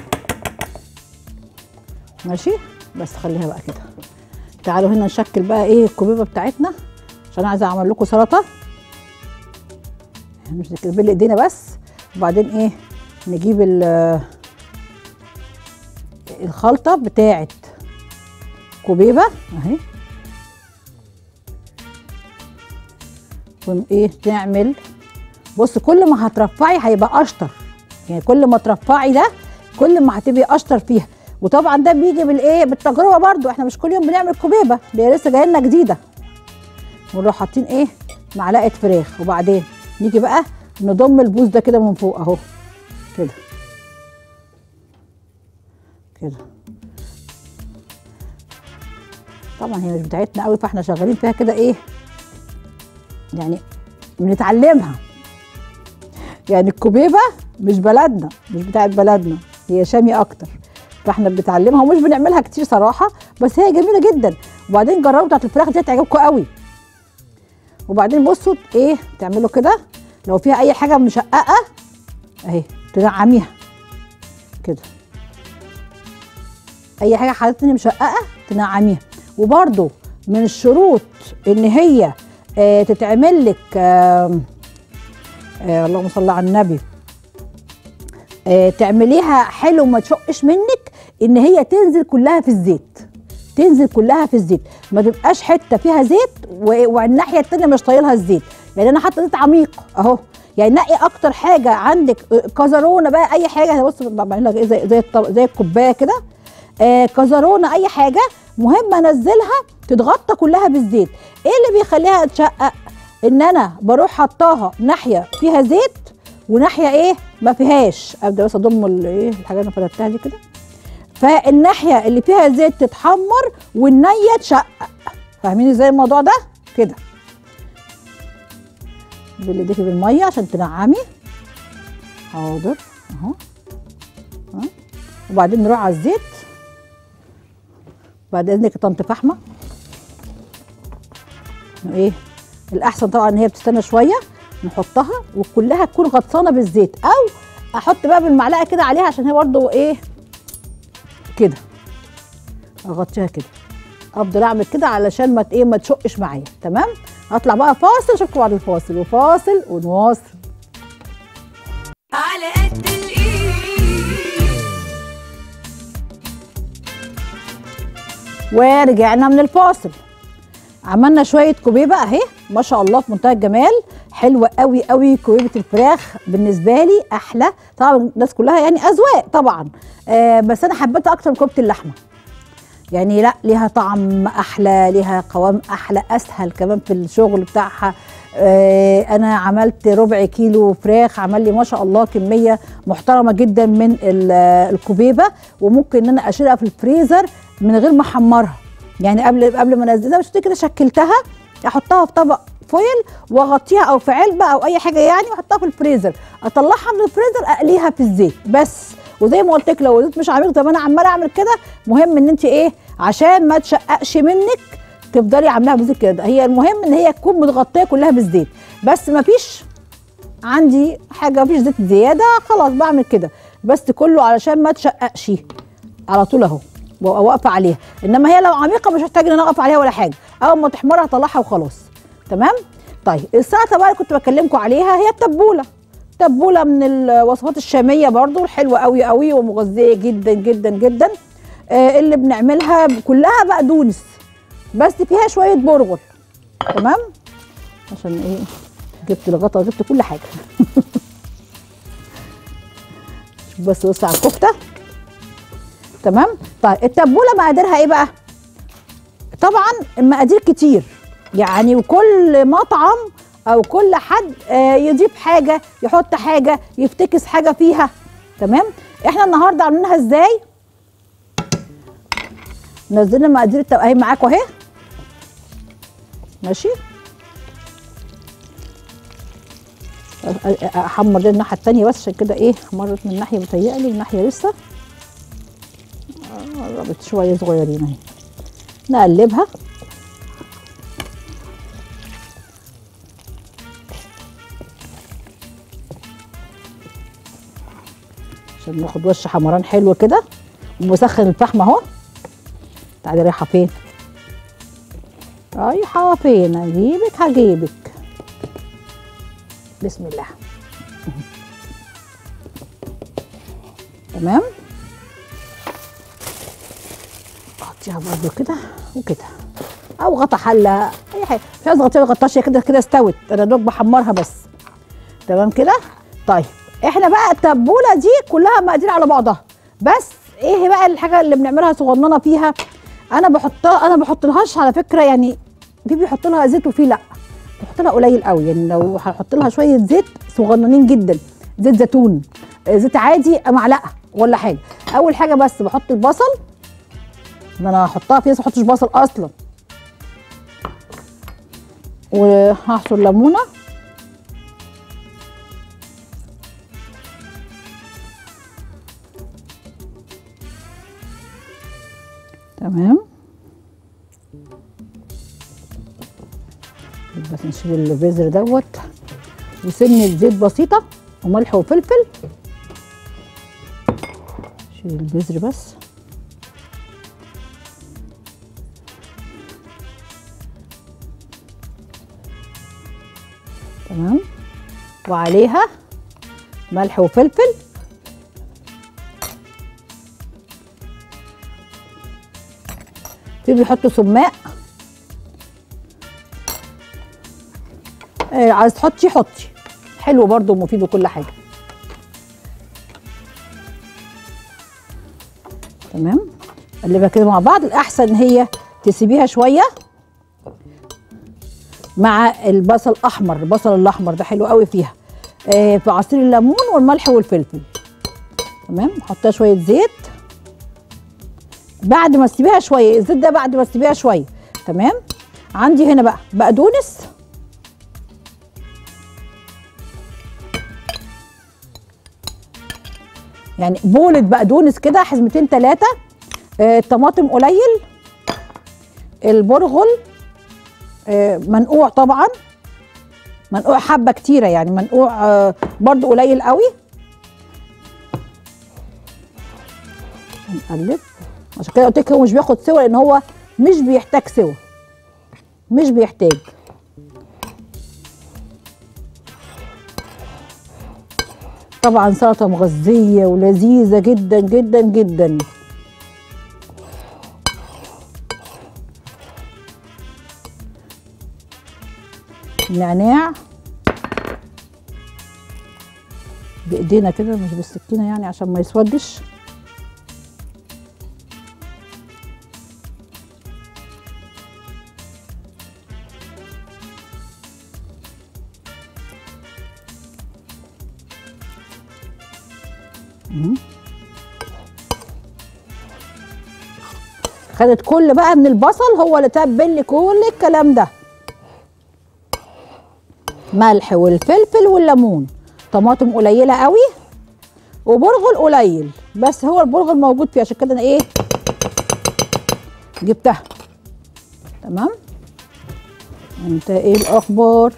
ماشي بس خليها بقى كده تعالوا هنا نشكل بقى ايه الكوبيبه بتاعتنا عشان عايزه اعمل لكم سلطه مش كده بين ايدينا بس وبعدين ايه نجيب ال- الخلطه بتاعت كوبيبه اهي وايه نعمل بص كل ما هترفعي هيبقى اشطر يعني كل ما ترفعي ده كل ما هتبقي اشطر فيها وطبعا ده بيجي بالايه بالتجربه برضو احنا مش كل يوم بنعمل كوبيبه دي لسه جايه لنا جديده ونروح حاطين ايه معلقه فراخ وبعدين نيجي بقى نضم البوز ده كده من فوق اهو كده كده طبعا هي مش بتاعتنا قوي فاحنا شغالين فيها كده ايه يعني بنتعلمها يعني الكوبيبه مش بلدنا مش بتاعت بلدنا هي شامي اكتر فاحنا بنتعلمها ومش بنعملها كتير صراحه بس هي جميله جدا وبعدين جربوا بتاعت الفراخ دي هتعجبكم قوي وبعدين بصوا ايه تعملوا كده لو فيها اي حاجه مشققه اهي تنعميها كده اي حاجه حضرتك مشققه تنعميها وبرده من الشروط ان هي آه تتعمل لك آه آه اللهم صل على النبي آه تعمليها حلو ما تشقش منك ان هي تنزل كلها في الزيت تنزل كلها في الزيت ما تبقاش حته فيها زيت و- والناحيه التانيه مش طايلها الزيت يعني انا حاطه زيت عميق اهو يعني نقي اكتر حاجه عندك آه، كزرونه بقى اي حاجه أنا بص بعمل لك ايه زي زي, الطب- زي الكوبايه كده آه كزرونه اي حاجه مهم انزلها تتغطى كلها بالزيت ايه اللي بيخليها تشقق ان انا بروح حطاها ناحيه فيها زيت وناحيه ايه ما فيهاش ابدا بس اضم ال- ايه الحاجه اللي انا فردتها دي كده فالناحيه اللي فيها زيت تتحمر والنيه تشقق فاهمين ازاي الموضوع ده كده بالايديكي بالميه عشان تنعمي حاضر اهو ها. وبعدين نروح على الزيت بعد اذنك يا طنط فحمه إنه ايه الاحسن طبعا ان هي بتستنى شويه نحطها وكلها تكون غطسانه بالزيت او احط بقى بالمعلقه كده عليها عشان هي برضو ايه كده اغطيها كده افضل اعمل كده علشان ما ت- ايه ما تشقش معايا تمام هطلع بقى فاصل اشوفكم بعد الفاصل وفاصل ونواصل على قد الايد ورجعنا من الفاصل عملنا شويه كوبيبه اهي ما شاء الله في منتهى الجمال حلوه قوي قوي كوبيبه الفراخ بالنسبه لي احلى طبعا الناس كلها يعني اذواق طبعا آه بس انا حبيتها اكتر من كوبيبه اللحمه يعني لا ليها طعم احلى ليها قوام احلى اسهل كمان في الشغل بتاعها آه انا عملت ربع كيلو فراخ عمل لي ما شاء الله كميه محترمه جدا من ال- الكوبيبه وممكن ان انا اشيلها في الفريزر من غير ما احمرها يعني قبل قبل ما انزلها مش كده شكلتها احطها في طبق فويل واغطيها او في علبه او اي حاجه يعني واحطها في الفريزر اطلعها من الفريزر اقليها في الزيت بس وزي ما قلت لك لو الزيت مش عامل زي ما انا عماله اعمل كده مهم ان انت ايه عشان ما تشققش منك تفضلي عاملاها بالزيت كده هي المهم ان هي تكون متغطيه كلها بالزيت بس ما فيش عندي حاجه مفيش زيت زياده خلاص بعمل كده بس كله علشان ما تشققش على طول اهو وابقى واقفه عليها انما هي لو عميقه مش هحتاج ان انا اقف عليها ولا حاجه اول ما تحمر هطلعها وخلاص تمام طيب السلطه بقى اللي كنت بكلمكم عليها هي التبوله تبوله من الوصفات الشاميه برضو الحلوه قوي قوي ومغذيه جدا جدا جدا آه اللي بنعملها كلها بقدونس بس فيها شويه برغل تمام عشان ايه جبت الغطا جبت كل حاجه شوف بس بص على الكفته تمام طيب التبوله مقاديرها ايه بقى طبعا المقادير كتير يعني وكل مطعم او كل حد آه، يضيف حاجه يحط حاجه يفتكس حاجه فيها تمام احنا النهارده عاملينها ازاي نزلنا مقادير التب... اهي معاكم اهي ماشي أ- أ- احمر دي الناحيه التانية بس عشان كده ايه مرت من ناحيه متهيألي الناحيه لسه آه، قربت شويه صغيرين اهي نقلبها عشان ناخد وش حمران حلو كده ومسخن الفحم اهو تعالي رايحه فين رايحه فين اجيبك هجيبك بسم الله تمام احطيها برضو كده وكده او غطا حله اي حاجه مش عايزه اغطيها غطاشيه كده كده استوت انا دوب بحمرها بس تمام كده طيب احنا بقى التبوله دي كلها مقادير على بعضها بس ايه بقى الحاجه اللي بنعملها صغننه فيها انا بحطها انا بحط لهاش على فكره يعني في بيحط لها زيت وفي لا بحط لها قليل قوي يعني لو هحط لها شويه زيت صغننين جدا زيت زيتون آه، زيت عادي معلقه ولا حاجه اول حاجه بس بحط البصل ان انا هحطها في ناس ما بحطش بصل اصلا وهعصر ليمونه تمام بس نشيل البذر دوت وسنة زيت بسيطة وملح وفلفل شيل البذر بس تمام وعليها ملح وفلفل في بيحطوا سماق آه عايز تحطي حطي حلو برضو ومفيد وكل حاجه تمام قلبها كده مع بعض الاحسن ان هي تسيبيها شويه مع البصل الاحمر البصل الاحمر ده حلو قوي فيها آه في عصير الليمون والملح والفلفل تمام حطها شويه زيت بعد ما تسيبيها شويه الزيت ده بعد ما تسيبيها شويه تمام عندي هنا بقى بقدونس يعني بولة بقدونس كده حزمتين ثلاثة آه طماطم قليل البرغل آه منقوع طبعا منقوع حبة كتيرة يعني منقوع آه برضو قليل قوي نقلب عشان كده قلت لك هو مش بياخد سوا لان هو مش بيحتاج سوا مش بيحتاج طبعا سلطه مغذيه ولذيذه جدا جدا جدا نعناع بايدينا كده مش بالسكينه يعني عشان ما يسودش خدت كل بقى من البصل هو اللي تبل لي كل الكلام ده ملح والفلفل والليمون طماطم قليله قوي وبرغل قليل بس هو البرغل موجود فيه عشان كده انا ايه جبتها تمام انت ايه الاخبار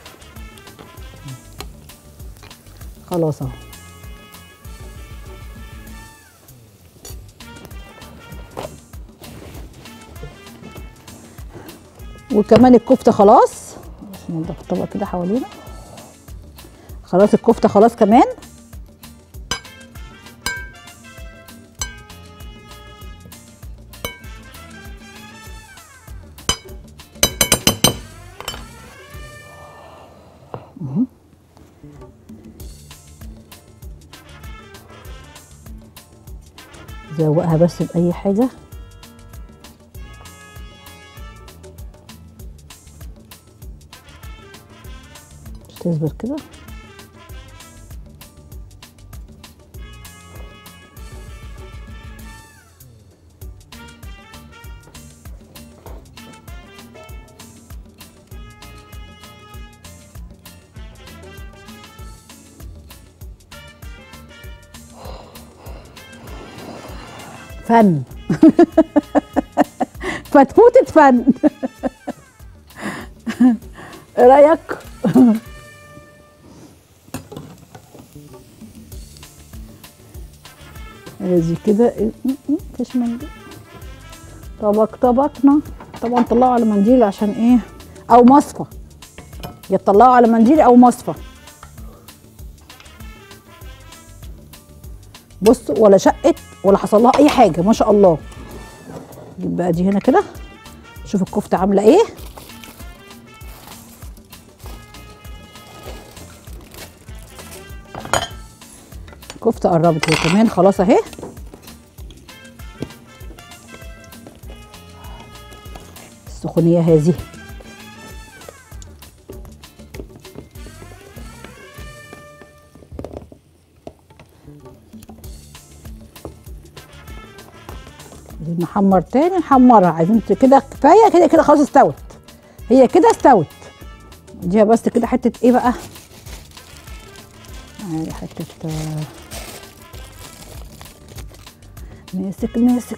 خلاص اهو وكمان الكفته خلاص بس ننضف الطبق كده حوالينا خلاص الكفته خلاص كمان مهم. زوقها بس بأي حاجة مش تثبت كده فن فتفوتة فن ايه رايك ادي كده م- م- مفيش منديل طبق طبقنا طبعا طلعوا على منديل عشان ايه او مصفى يا تطلعوا على منديل او مصفى بصوا ولا شقت ولا حصل لها اي حاجه ما شاء الله نجيب بقى دي هنا كده شوف الكفته عامله ايه الكفته قربت هي كمان خلاص اهي السخونيه هذه عايزين نحمر تاني نحمرها عايزين ت- كده كفايه كده كده خلاص استوت هي كده استوت اديها بس كده حته ايه بقى ادي حته آه، ماسك ماسك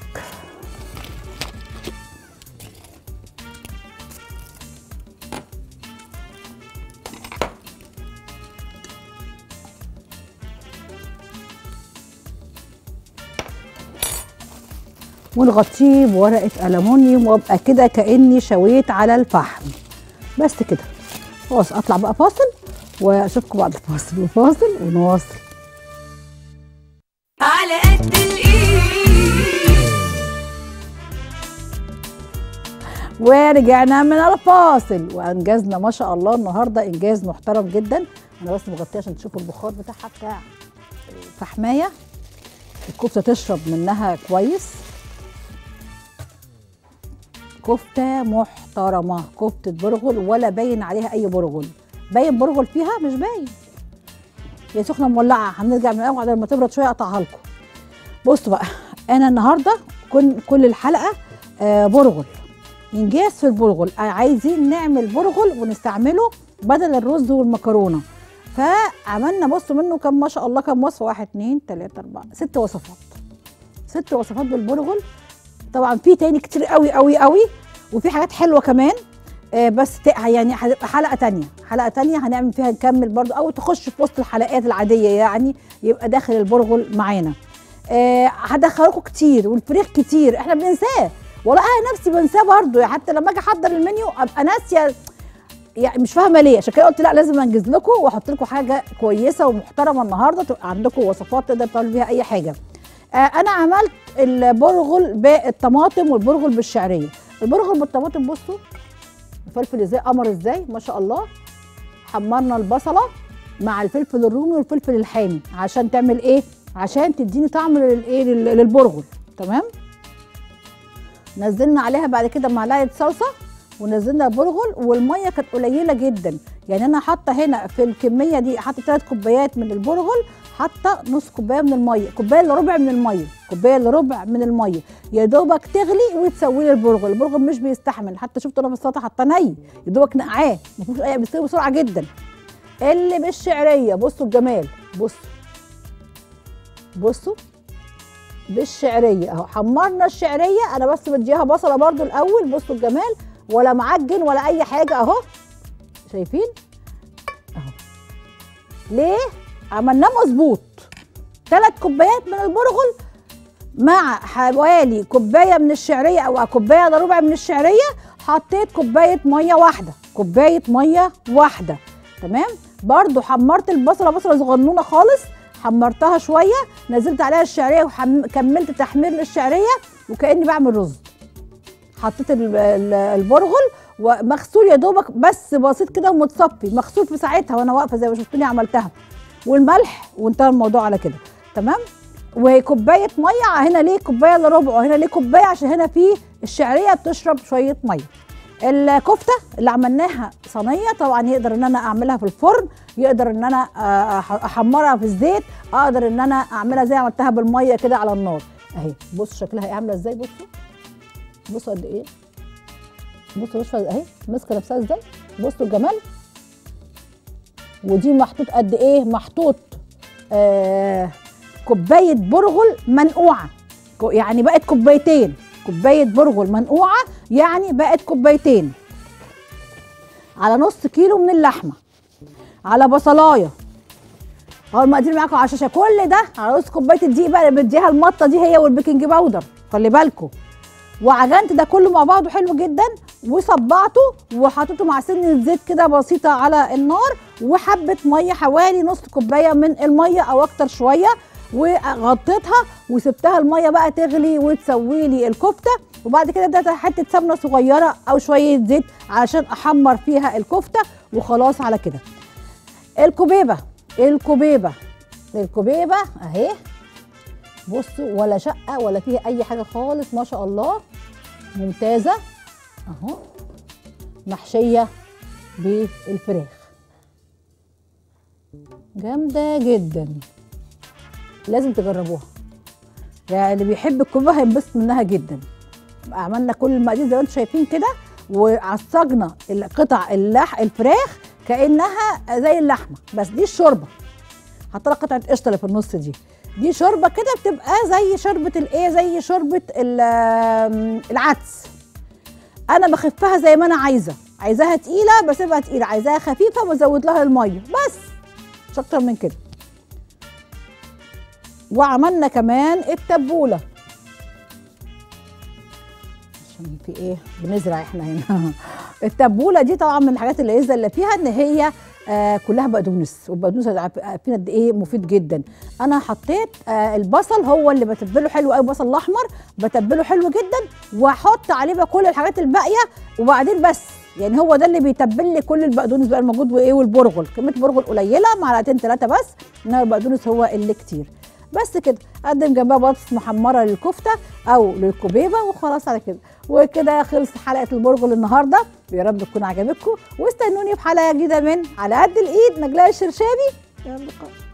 ونغطيه بورقه الومنيوم وابقى كده كاني شويت على الفحم بس كده خلاص اطلع بقى فاصل واشوفكم بعد الفاصل وفاصل ونواصل على قد الايد ورجعنا من الفاصل وانجزنا ما شاء الله النهارده انجاز محترم جدا انا بس مغطيه عشان تشوفوا البخار بتاعها بتاع الفحمايه الكفته تشرب منها كويس كفته محترمه كفته برغل ولا باين عليها اي برغل باين برغل فيها مش باين هي سخنه مولعه هنرجع من الاول بعد ما تبرد شويه اقطعها لكم بصوا بقى انا النهارده كل كل الحلقه آه برغل انجاز في البرغل آه، عايزين نعمل برغل ونستعمله بدل الرز والمكرونه فعملنا بصوا منه كم ما شاء الله كم وصفه واحد اتنين تلاته اربعه ست وصفات ست وصفات بالبرغل طبعا في تاني كتير قوي قوي قوي وفي حاجات حلوه كمان آه بس ت- يعني هتبقى حلقه تانية حلقه تانية هنعمل فيها نكمل برضو او تخش في وسط الحلقات العاديه يعني يبقى داخل البرغل معانا آه هدخلكم كتير والفريخ كتير احنا بننساه والله انا نفسي بنساه برضو يعني حتى لما اجي احضر المنيو ابقى ناسيه يعني مش فاهمه ليه عشان كده قلت لا لازم انجز لكم واحط لكم حاجه كويسه ومحترمه النهارده تبقى عندكم وصفات تقدر تعملوا بيها اي حاجه آه انا عملت البرغل بالطماطم والبرغل بالشعريه البرغل بالطماطم بصوا الفلفل ازاي قمر ازاي ما شاء الله حمرنا البصله مع الفلفل الرومي والفلفل الحامي عشان تعمل ايه عشان تديني طعم للايه لل- للبرغل تمام نزلنا عليها بعد كده معلقه صلصه ونزلنا البرغل والميه كانت قليله جدا يعني انا حاطه هنا في الكميه دي حاطه ثلاث كوبايات من البرغل حاطه نص كوبايه من الميه كوبايه الا ربع من الميه كوبايه الا ربع من الميه يا دوبك تغلي وتسوي لي البرغل البرغل مش بيستحمل حتى شفت انا في السلطه حاطه ني يا دوبك نقعاه ما فيهوش اي بيستوي بسرعه جدا اللي بالشعريه بصوا الجمال بصوا بصوا بالشعريه اهو حمرنا الشعريه انا بس بديها بصله برضو الاول بصوا الجمال ولا معجن ولا اي حاجه اهو شايفين اهو ليه عملناه مظبوط ثلاث كوبايات من البرغل مع حوالي كوبايه من الشعريه او كوبايه الا ربع من الشعريه حطيت كوبايه ميه واحده كوبايه ميه واحده تمام برضو حمرت البصله بصله صغنونه خالص حمرتها شويه نزلت عليها الشعريه وكملت تحمير للشعريه وكاني بعمل رز حطيت ال- ال- البرغل ومغسول يا دوبك بس بسيط كده ومتصفي مغسول في ساعتها وانا واقفه زي ما شفتوني عملتها والملح وانتهى الموضوع على كده تمام وكوبايه ميه هنا ليه كوبايه الا ربع وهنا ليه كوبايه عشان هنا في الشعريه بتشرب شويه ميه الكفته اللي عملناها صينيه طبعا يقدر ان انا اعملها في الفرن يقدر ان انا آه، أح- احمرها في الزيت اقدر ان انا اعملها زي ما عملتها بالميه كده على النار اهي بصوا شكلها ايه عامله ازاي بصوا بصوا قد ايه بصوا وشها اهي ماسكه نفسها ازاي بصوا الجمال ودي محطوط قد ايه محطوط آه كوبايه برغل منقوعه كو- يعني بقت كوبايتين كوبايه برغل منقوعه يعني بقت كوبايتين على نص كيلو من اللحمه على بصلايه اهو المقادير معاكم على الشاشه كل ده على نص كوبايه الدقيق بقى اللي بديها المطه دي هي والبيكنج باودر خلي بالكم وعجنت ده كله مع بعضه حلو جدا وصبعته وحطيته مع سنه زيت كده بسيطه على النار وحبه ميه حوالي نص كوبايه من الميه او اكتر شويه وغطيتها وسبتها الميه بقى تغلي وتسوي لي الكفته وبعد كده اديتها حته سمنه صغيره او شويه زيت علشان احمر فيها الكفته وخلاص على كده الكبيبه الكبيبه الكبيبه اهي بصوا ولا شقه ولا فيها اي حاجه خالص ما شاء الله ممتازه اهو محشيه بالفراخ جامده جدا لازم تجربوها يعني اللي بيحب الكبيبه هينبسط منها جدا عملنا كل المقادير زي ما انتم شايفين كده وعصجنا القطع اللح الفراخ كانها زي اللحمه بس دي الشوربه حاطه لها قطعه قشطه اللي في النص دي دي شوربه كده بتبقى زي شوربه الايه زي شوربه ال- آم، العدس انا بخفها زي ما انا عايزه عايزاها تقيله بسيبها تقيله عايزاها خفيفه بزود لها الميه بس مش اكتر من كده وعملنا كمان التبوله عشان في ايه بنزرع احنا هنا التبوله دي طبعا من الحاجات اللذيذه اللي فيها ان هي آه كلها بقدونس والبقدونس عارفين قد ايه مفيد جدا انا حطيت آه البصل هو اللي بتبله حلو قوي البصل الاحمر بتبله حلو جدا واحط عليه بقى كل الحاجات الباقيه وبعدين بس يعني هو ده اللي بيتبل لي كل البقدونس بقى الموجود وايه والبرغل كميه برغل قليله معلقتين ثلاثه بس انما البقدونس هو اللي كتير بس كده قدم جنبها بطاطس محمره للكفته او للكبيبه وخلاص على كده وكده خلص حلقه البرغل النهارده يا رب تكون عجبتكم واستنوني في حلقه جديده من على قد الايد نجلاء الشرشابي يلا